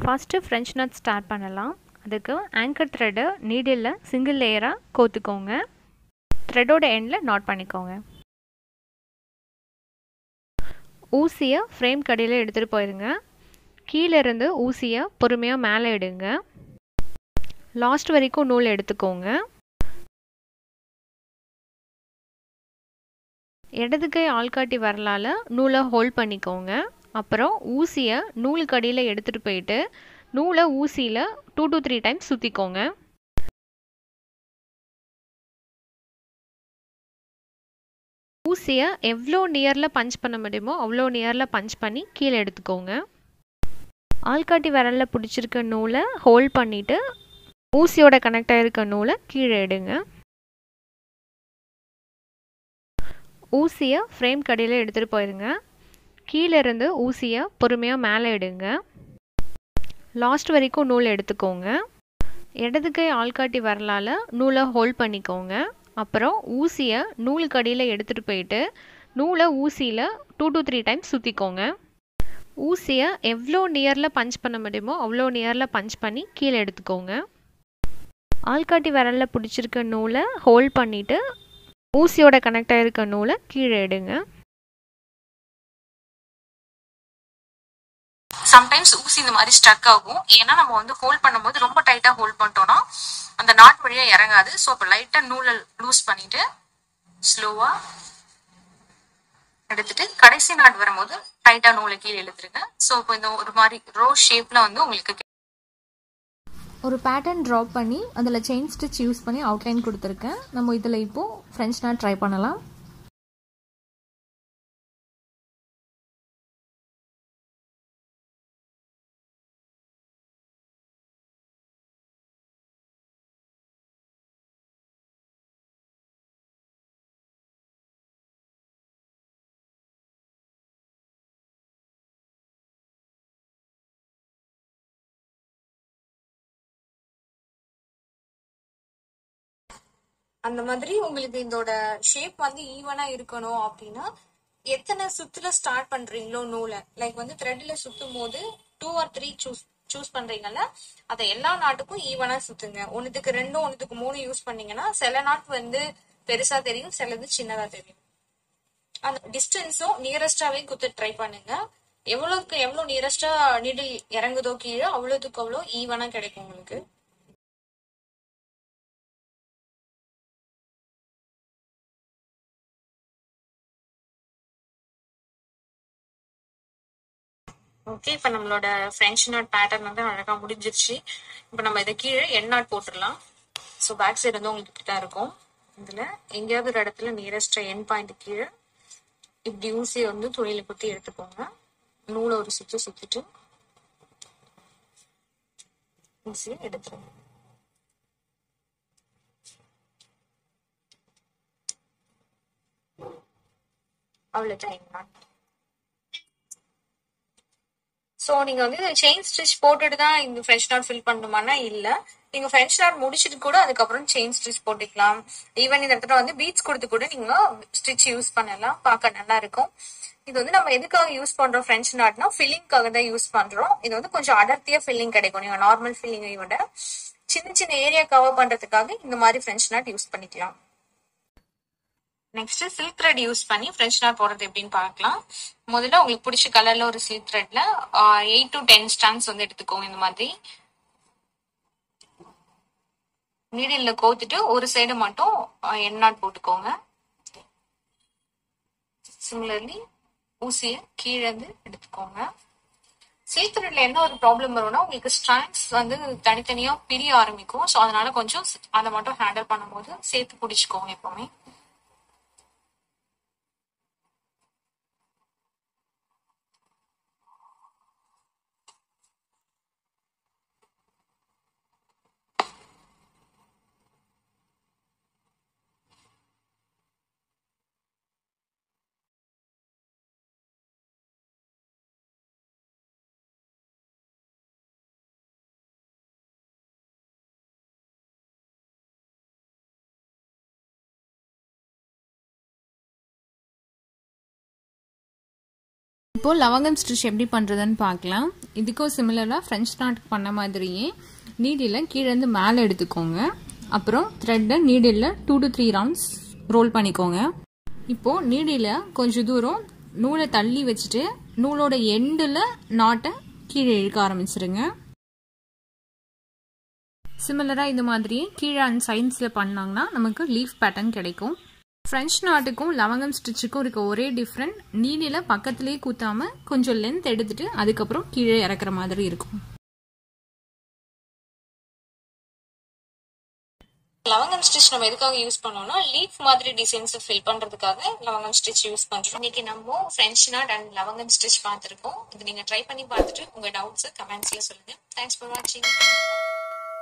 first French nut start பண்ணலாம் அதுக்கு anchor த்ரெட்டை நீடிலில் சிங்கிள் லேயராக கோத்துக்கோங்க த்ரெட்டோட எண்டில் நாட் பண்ணிக்கோங்க ஊசியை ஃப்ரேம் கடையில் எடுத்துகிட்டு போயிருங்க கீழேருந்து ஊசியை பொறுமையாக மேலே எடுங்க லாஸ்ட் வரைக்கும் நூல் எடுத்துக்கோங்க இடது கை ஆள்காட்டி வரலால் நூலை ஹோல்ட் பண்ணிக்கோங்க அப்புறம் ஊசியை நூலுக்கு அடியில் எடுத்துகிட்டு போயிட்டு நூலை ஊசியில் டூ டு த்ரீ டைம்ஸ் சுற்றிக்கோங்க ஊசியை எவ்வளோ நியரில் பஞ்ச் பண்ண முடியுமோ அவ்வளோ நியரில் பஞ்ச் பண்ணி கீழே எடுத்துக்கோங்க ஆள்காட்டி விரலில் பிடிச்சிருக்க நூலை ஹோல்ட் பண்ணிவிட்டு ஊசியோட கனெக்ட் ஆகிருக்க நூலை கீழே எடுங்க ஊசியை ஃப்ரேம் கடையில் எடுத்துகிட்டு போயிருங்க கீழேருந்து ஊசியை பொறுமையாக மேலே எடுங்க லாஸ்ட் வரைக்கும் நூல் எடுத்துக்கோங்க இடது கை ஆள்காட்டி வரலால் நூலை ஹோல்ட் பண்ணிக்கோங்க அப்புறம் ஊசியை நூலுக்கு அடியில் எடுத்துகிட்டு போயிட்டு நூலை ஊசியில் டூ டு த்ரீ டைம்ஸ் சுற்றிக்கோங்க ஊசியை எவ்வளோ நியரில் பஞ்ச் பண்ண முடியுமோ அவ்வளோ நியரில் பஞ்ச் பண்ணி கீழே எடுத்துக்கோங்க ஆள்காட்டி விரலில் பிடிச்சிருக்க நூலை ஹோல்ட் பண்ணிவிட்டு ஊசியோட கனெக்ட் ஆகிருக்க நூலை கீழே எடுங்க சம்டைம்ஸ் ஊசி இந்த மாதிரி ஸ்ட்ரக் ஆகும் ஏன்னா நம்ம வந்து ஹோல்ட் பண்ணும்போது ரொம்ப டைட்டா ஹோல்ட் பண்ணிட்டோம்னா அந்த நாட் வழியா இறங்காது ஸோ இப்போ லைட்டா நூலை லூஸ் பண்ணிட்டு ஸ்லோவா எடுத்துட்டு கடைசி நாட் வரும்போது டைட்டா நூலை கீழே இழுத்துருங்க ஸோ இப்போ இந்த ஒரு மாதிரி ரோ ஷேப்ல வந்து உங்களுக்கு ஒரு பேட்டர்ன் ட்ராப் பண்ணி அதில் செயின் ஸ்டிச் யூஸ் பண்ணி அவுட்லைன் கொடுத்துருக்கேன் நம்ம இதில் இப்போது ஃப்ரெஞ்ச் நாட் ட்ரை பண்ணலாம் அந்த மாதிரி உங்களுக்கு இதோட ஷேப் வந்து ஈவனா இருக்கணும் அப்படின்னா எத்தனை சுத்துல ஸ்டார்ட் பண்றீங்களோ நூலை லைக் வந்து த்ரெட்ல சுத்தும் போது டூ ஆர் த்ரீ சூஸ் சூஸ் பண்றீங்கல்ல அதை எல்லா நாட்டுக்கும் ஈவனா சுத்துங்க ஒன்னுத்துக்கு ரெண்டும் ஒன்னுத்துக்கு மூணு யூஸ் பண்ணீங்கன்னா சில நாட் வந்து பெருசா தெரியும் சிலது சின்னதா தெரியும் அந்த டிஸ்டன்ஸும் நியரஸ்டாவே குத்து ட்ரை பண்ணுங்க எவ்வளவுக்கு எவ்வளவு நியரஸ்டா நீடில் இறங்குதோ கீழே அவ்வளவுக்கு அவ்வளோ ஈவனா கிடைக்கும் உங்களுக்கு ஓகே இப்போ நம்மளோட ஃப்ரெஞ்ச் நாட் பேட்டர்ன் வந்து அழகா முடிஞ்சிருச்சு இப்போ நம்ம இதை கீழே எண் நாட் போட்டுடலாம் ஸோ பேக் சைடு வந்து உங்களுக்கு இப்படி தான் இருக்கும் இதுல எங்கேயாவது ஒரு இடத்துல நியரஸ்ட் என் பாயிண்ட் கீழே இப்படி ஊசியை வந்து துணியில குத்தி எடுத்துக்கோங்க நூலை ஒரு சுத்து சுத்திட்டு ஊசியை எடுத்துருங்க அவ்வளோதான் என் நாட் ஸோ நீங்க வந்து செயின் ஸ்டிச் போட்டுட்டு தான் இந்த ஃப்ரெஞ்ச் நாட் ஃபில் பண்ணணுமானா இல்ல நீங்க ஃப்ரெஞ்ச் நாட் முடிச்சிட்டு கூட அதுக்கப்புறம் செயின் ஸ்டிச் போட்டுக்கலாம் ஈவன் இந்த இடத்துல வந்து பீட்ஸ் கொடுத்து கூட நீங்க ஸ்டிச் யூஸ் பண்ணலாம் பார்க்க நல்லா இருக்கும் இது வந்து நம்ம எதுக்காக யூஸ் பண்றோம் ஃப்ரெஞ்ச் நாட்னா ஃபில்லிங்காக தான் யூஸ் பண்றோம் இது வந்து கொஞ்சம் அடர்த்தியா ஃபில்லிங் கிடைக்கும் நீங்க நார்மல் ஃபில்லிங்கை விட சின்ன சின்ன ஏரியா கவர் பண்றதுக்காக இந்த மாதிரி ஃப்ரெஞ்ச் நாட் யூஸ் பண்ணிக்கலாம் நெக்ஸ்ட் சில்க் த்ரெட் யூஸ் பண்ணி ஃப்ரெஞ்ச் நாட் போடுறது எப்படின்னு பார்க்கலாம் முதல்ல உங்களுக்கு பிடிச்ச கலர்ல ஒரு சில்க் த்ரெட்ல எயிட் டு டென் ஸ்டாண்ட்ஸ் வந்து எடுத்துக்கோங்க இந்த மாதிரி நீடில்ல கோத்துட்டு ஒரு சைடு மட்டும் எண் நாட் போட்டுக்கோங்க சிமிலர்லி ஊசிய கீழே இருந்து எடுத்துக்கோங்க சில்க் த்ரெட்ல என்ன ஒரு ப்ராப்ளம் வரும்னா உங்களுக்கு ஸ்ட்ராண்ட்ஸ் வந்து தனித்தனியா பிரிய ஆரம்பிக்கும் ஸோ அதனால கொஞ்சம் அதை மட்டும் ஹேண்டில் பண்ணும்போது சேர்த்து பிடிச்சிக்கோங்க எப்பவுமே இப்போ லவங்கம் ஸ்டிச் எப்படி பண்ணுறதுன்னு பார்க்கலாம் இதுக்கும் சிமிலராக ஃப்ரெஞ்ச் நாட் பண்ண மாதிரியே நீடில் கீழேருந்து மேலே எடுத்துக்கோங்க அப்புறம் த்ரெட்டை needle two to three rounds roll பண்ணிக்கோங்க இப்போது நீடில் கொஞ்சம் தூரம் நூலை தள்ளி வச்சுட்டு நூலோட எண்டில் நாட்டை கீழே இழுக்க ஆரம்பிச்சிருங்க சிமிலராக இந்த மாதிரி கீழே அண்ட் சைன்ஸில் பண்ணாங்கன்னா நமக்கு லீஃப் பேட்டர்ன் கிடைக்கும் ஃப்ரெஞ்ச் நாட்டுக்கும் லவங்கம் ஸ்டிச்சுக்கும் இருக்க ஒரே டிஃப்ரெண்ட் நீடியில் பக்கத்துலேயே கூத்தாமல் கொஞ்சம் லென்த் எடுத்துட்டு அதுக்கப்புறம் கீழே இறக்குற மாதிரி இருக்கும் லவங்கம் ஸ்டிச் நம்ம எதுக்காக யூஸ் பண்ணோம்னா லீஃப் மாதிரி டிசைன்ஸ் ஃபில் பண்றதுக்காக லவங்கம் ஸ்டிச் யூஸ் பண்றோம் இன்னைக்கு நம்ம ஃப்ரெஞ்ச் நாட் அண்ட் லவங்கம் ஸ்டிச் பார்த்துருக்கோம் இது நீங்க ட்ரை பண்ணி பார்த்துட்டு உங்க டவுட்ஸ் கமெண்ட்ஸ்ல சொல்லுங்க தேங்க்ஸ் ஃபார் வாட்சிங்